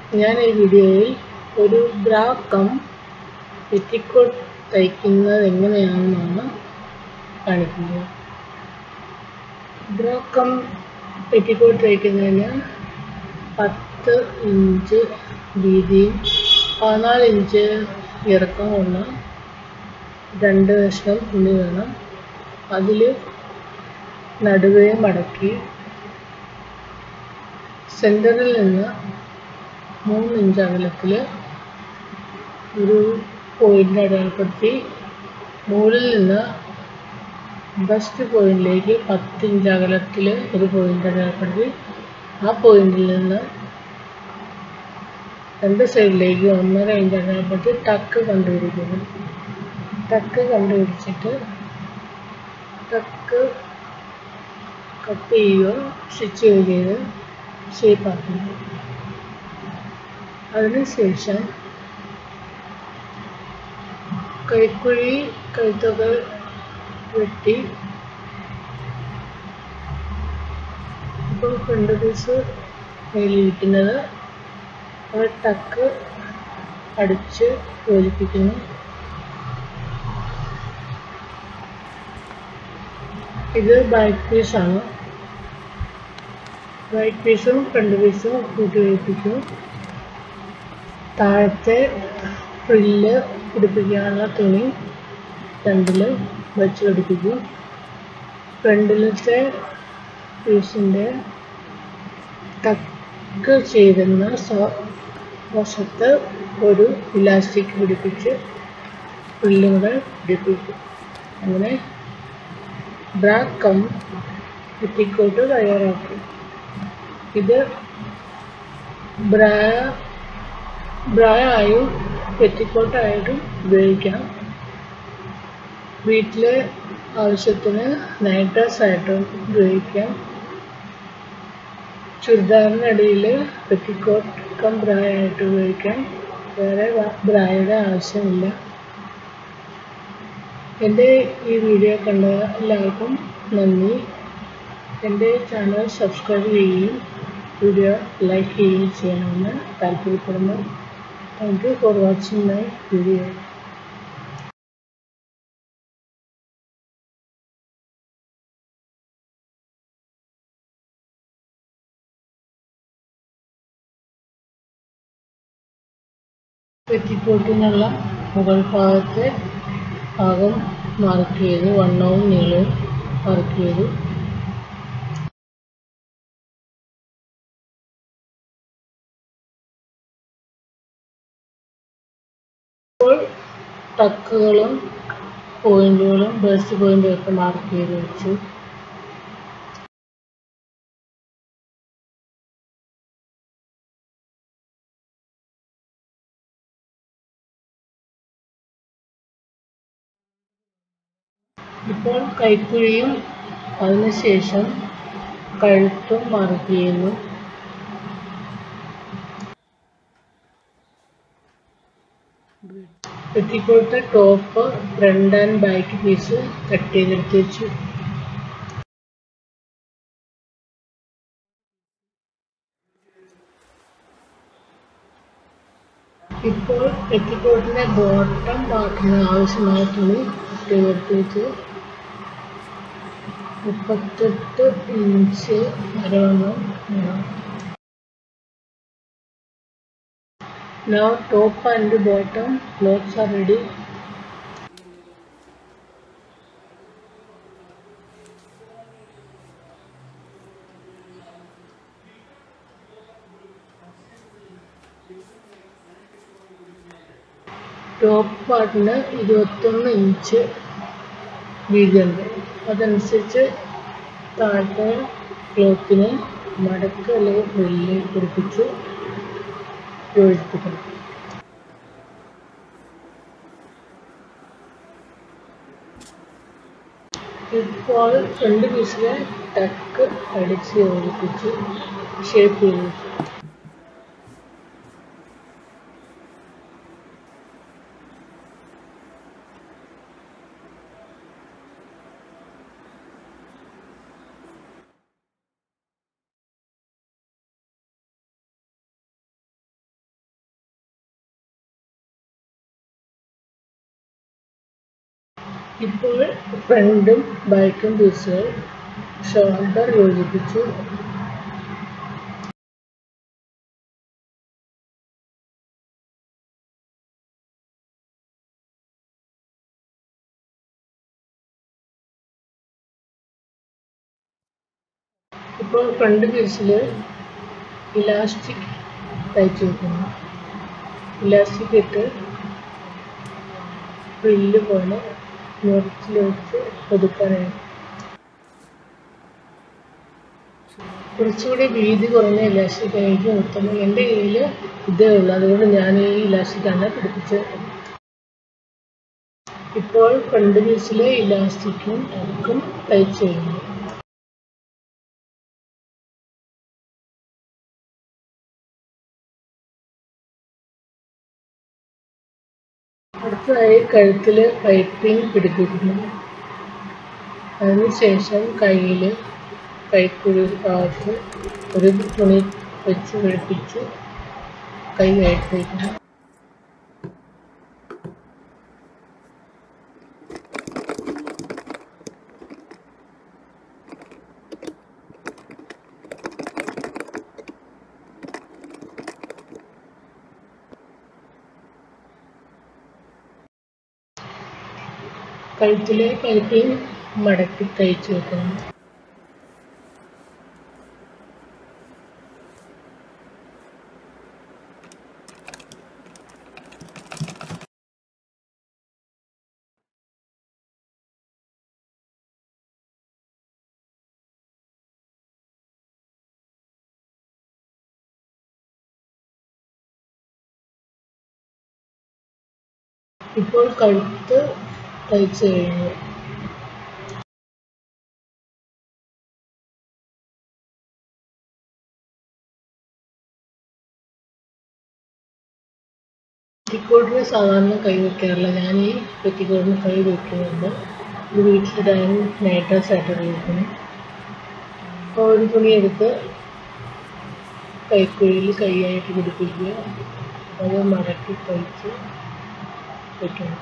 ഞാൻ ഈ വീഡിയോയിൽ ഒരു ബ്രാ കം പെറ്റിക്കോട്ട് തയ്ക്കുന്നത് എങ്ങനെയാണെന്നാണ് കാണിക്കുന്നത് ബ്രാ കം പെറ്റിക്കോട്ട് തയ്ക്കുന്നതിന് പത്ത് ഇഞ്ച് വീതിയും പതിനാല് ഇഞ്ച് ഇറക്കമുള്ള രണ്ട് കഷ്ണം തുണി വേണം അതിൽ നടുവേ മടക്കി സെൻറ്ററിൽ നിന്ന് മൂന്ന് ഇഞ്ച് അകലത്തിൽ ഒരു പോയിൻ്റ് അടയാളപ്പെടുത്തി മുകളിൽ നിന്ന് ബസ്റ്റ് പോയിന്റിലേക്ക് പത്ത് ഇഞ്ച് അകലത്തിൽ ഒരു പോയിൻ്റ് അടയാളപ്പെടുത്തി ആ പോയിന്റിൽ നിന്ന് രണ്ട് സൈഡിലേക്ക് ഒന്നര ഇഞ്ച് അടയാളപ്പെടുത്തി ടക്ക് കണ്ടുപിടിക്കുന്നു ടക്ക് കണ്ടുപിടിച്ചിട്ട് ടക്ക് കട്ട് ചെയ്യുകയോ സ്റ്റിച്ച് ചെയ്യുകയോ ചെയ്ത് ഷേപ്പാക്കുന്നു അതിനുശേഷം കൈക്കുഴി കഴുത്തൊക്കെ വെട്ടി ഇപ്പോൾ ഫ്രണ്ട് പീസ് കയ്യിലിരിക്കുന്നത് ആ ടക്ക് അടിച്ച് യോജിപ്പിക്കുന്നു ഇത് ബാക്ക് പീസാണ് ബാക്ക് പീസും ഫ്രണ്ട് പീസും കൂട്ടി യോജിപ്പിക്കും താഴത്തെ ഫ്രില്ല് പിടിപ്പിക്കാനുള്ള തുണി രണ്ടിൽ വെച്ച് പിടിപ്പിക്കും ഫ്രണ്ടിലത്തെ പീസിൻ്റെ ടക്ക് ചേരുന്ന വശത്ത് ഒരു ഇലാസ്റ്റിക് പിടിപ്പിച്ച് ഫ്രില്ലും കൂടെ പിടിപ്പിക്കും അങ്ങനെ ബ്രാ കം പെറ്റിക്കോട്ട് തയ്യാറാക്കി ഇത് ബ്രാ ബ്രാ ആയും പെറ്റിക്കോട്ടായിട്ടും ഉപയോഗിക്കാം വീട്ടിലെ ആവശ്യത്തിന് നൈറ്റ് ഡ്രസ് ആയിട്ടും ഉപയോഗിക്കാം ചുരിദാറിനടിയിൽ പെറ്റിക്കോട്ട് കം ബ്രാ ആയിട്ട് ഉപയോഗിക്കാം വേറെ ബ്രായുടെ ആവശ്യമില്ല എൻ്റെ ഈ വീഡിയോ കണ്ട എല്ലാവർക്കും നന്ദി എൻ്റെ ചാനൽ സബ്സ്ക്രൈബ് ചെയ്യുകയും വീഡിയോ ലൈക്ക് ചെയ്യുകയും ചെയ്യണമെന്ന് താല്പര്യപ്പെടുന്നു thank you for watching my video പെറ്റിക്കോട്ടിനുള്ള മുകൾ ഭാഗത്തെ ഭാഗം മാർക്ക് ചെയ്ത് വണ്ണവും നീളവും മാർക്ക് ചെയ്തു ഇപ്പോൾ ടക്കുകളും പോയിന്റുകളും ബേസ്റ്റ് പോയിന്റും ഒക്കെ മാർക്ക് ചെയ്ത് വെച്ചു ഇപ്പോൾ കൈക്കുഴിയും അതിനുശേഷം കഴുത്തും മാർക്ക് ചെയ്യുന്നു petticoat top front and back piece cut ചെയ്തെടുത്ത് വെച്ചു ഇപ്പോൾ പെറ്റിക്കോട്ടിൻ്റെ ബോട്ടം പാർട്ടിന് ആവശ്യമായ തുണി ചെയ്തെടുത്ത് വെച്ച് മുപ്പത്തെട്ട് ഇഞ്ച് അരവണ്ണം വേണം Now top and bottom clothes are ready. Top പാർട്ടിന് ഇരുപത്തൊന്ന് ഇഞ്ച് വീതിയുണ്ട് അതനുസരിച്ച് താഴത്തെ ക്ലോത്തിന് മടക്ക് അല്ലെങ്കിൽ ഫ്രില്ല് പിടിപ്പിച്ച് യോജിപ്പിക്കണം ഇപ്പോൾ ഫ്രണ്ട് പീസിലെ ടക്ക് അടിച്ച് യോജിപ്പിച്ച് ഷേപ്പ് ചെയ്തു ഇപ്പോൾ ഫ്രണ്ടും ബാക്കും പീസുകൾ ഷോൾഡർ യോജിപ്പിച്ചു ഇപ്പോൾ ഫ്രണ്ട് പീസിൽ ഇലാസ്റ്റിക് തയ്ച്ചു വെക്കുന്നു ഇലാസ്റ്റിക് ഇട്ട് ഫ്രില്ല് പോലെ മുറിച്ചിൽ വെച്ച് ഒതുക്കാനാണ് കുറച്ചുകൂടി വീതി കുറഞ്ഞ ഇലാസ്റ്റിക് എനിക്ക് നിർത്തുന്നു എൻ്റെ കയ്യിൽ ഇതേ ഉള്ളൂ അതുകൊണ്ട് ഞാൻ ഈ ഇലാസ്റ്റിക്കാണ് പിടിപ്പിച്ചത് ഇപ്പോൾ ഫ്രണ്ട് പീസിലെ ഇലാസ്റ്റിക്കും ഒക്കെ തയ്ച്ചു കഴിഞ്ഞു അടുത്തതായി കഴുത്തിൽ പൈപ്പിംഗ് പിടിപ്പിക്കുന്നു അതിനുശേഷം കയ്യിൽ കൈക്കുഴി ഭാഗത്ത് ഒരു തുണി വെച്ച് പിടിപ്പിച്ച് കൈ കയറ്റി വയ്ക്കുന്നു കഴുത്തിലെ പൈപ്പിംഗ് മടക്കി തയ്ച്ചു വെക്കുന്നു ഇപ്പോൾ കഴുത്ത് തയ്ച്ചു കഴിഞ്ഞു പെറ്റിക്കോട്ടിന് സാധാരണ കൈ വയ്ക്കാറില്ല ഞാൻ ഈ പെറ്റിക്കോട്ടിന് കൈ വയ്ക്കുന്നുണ്ട് ഇത് വീട്ടിലിടാൻ നൈറ്റ് ഡ്രസ് ആയിട്ട് ഉപയോഗിക്കുന്നു അപ്പോൾ ഒരു തുണി എടുത്ത് കൈക്കുഴിയിൽ കൈയായിട്ട് പിടിപ്പിക്കുക അത് മടക്കി തയ്ച്ച് വയ്ക്കണം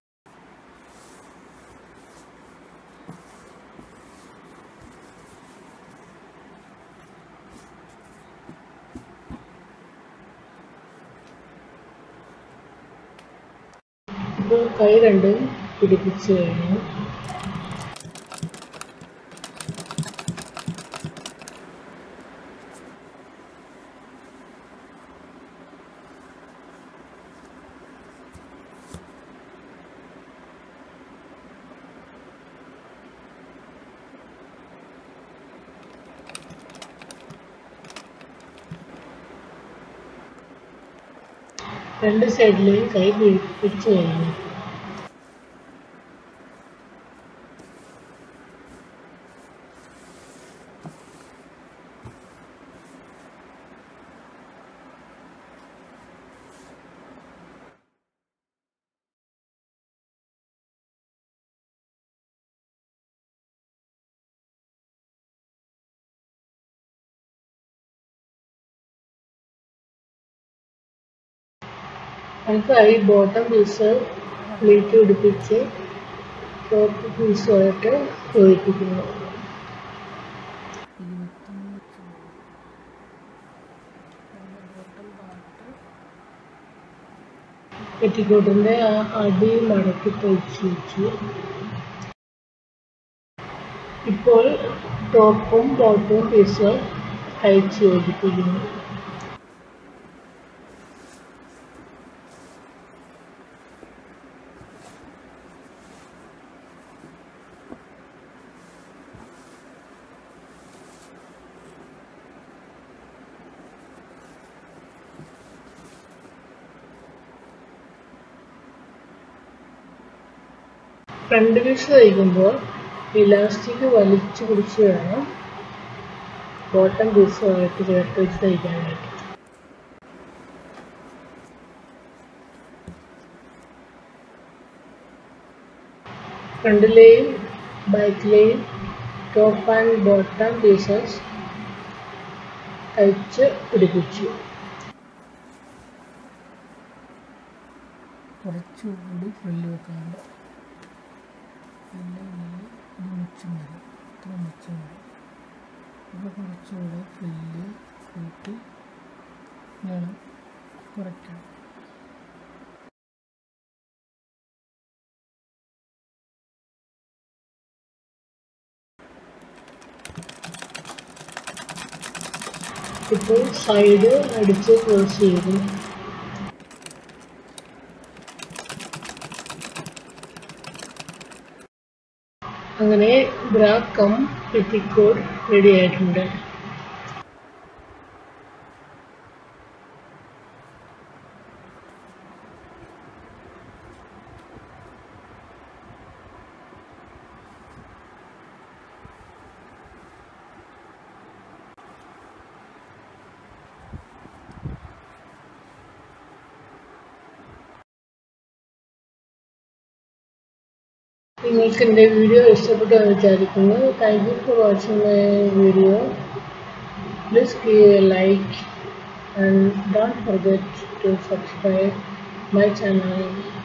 ഇപ്പോൾ കൈ രണ്ടും പിടിപ്പിച്ച് കഴിഞ്ഞു രണ്ട് സൈഡിലെയും കൈ പിടിപ്പിച്ച് കഴിഞ്ഞു അടുത്തതായി ബോട്ടം പീസ് പ്ലീറ്റ് പിടിപ്പിച്ച് ടോപ്പ് പീസുമായിട്ട് യോജിപ്പിക്കുന്നു പെറ്റിക്കോട്ടിൻ്റെ ആ അടി മടക്കി തയ്ച്ച് വെച്ചു ഇപ്പോൾ ടോപ്പും ബോട്ടവും പീസും തയ്ച്ച് യോജിപ്പിക്കുന്നു ഫ്രണ്ട് പീസ് തയ്ക്കുമ്പോൾ ഇലാസ്റ്റിക് വലിച്ചു പിടിച്ച് വേണം ബോട്ടം പീസുമായിട്ട് ചേർത്ത് വെച്ച് തയ്ക്കാനായിട്ട് ഫ്രണ്ടിലെയും ബാക്കിലെയും ടോപ്പ് ആൻഡ് ബോട്ടം പീസസ് തയ്ച്ച് പിടിപ്പിച്ചു കുറച്ചുകൂടി ഫ്രില്ല് വെക്കാനുണ്ട് എല്ലാം ഉള്ളിൽ ഇത് മിച്ചം മതി ഇത്ര മിച്ചം മതി അപ്പോൾ കുറച്ചുകൂടെ പുല്ല് കൂട്ടി വേണം കുറയ്ക്കാൻ ഇപ്പോൾ സൈഡ് അടിച്ച് ക്ലോസ് ചെയ്തു അങ്ങനെ ബ്രാ കം പെറ്റിക്കോട്ട് റെഡി ആയിട്ടുണ്ട് നിങ്ങൾക്ക് എൻ്റെ വീഡിയോ ഇഷ്ടപ്പെട്ടു എന്ന് വിചാരിക്കുന്നു thank you for watching my video please give a like and don't forget to subscribe my channel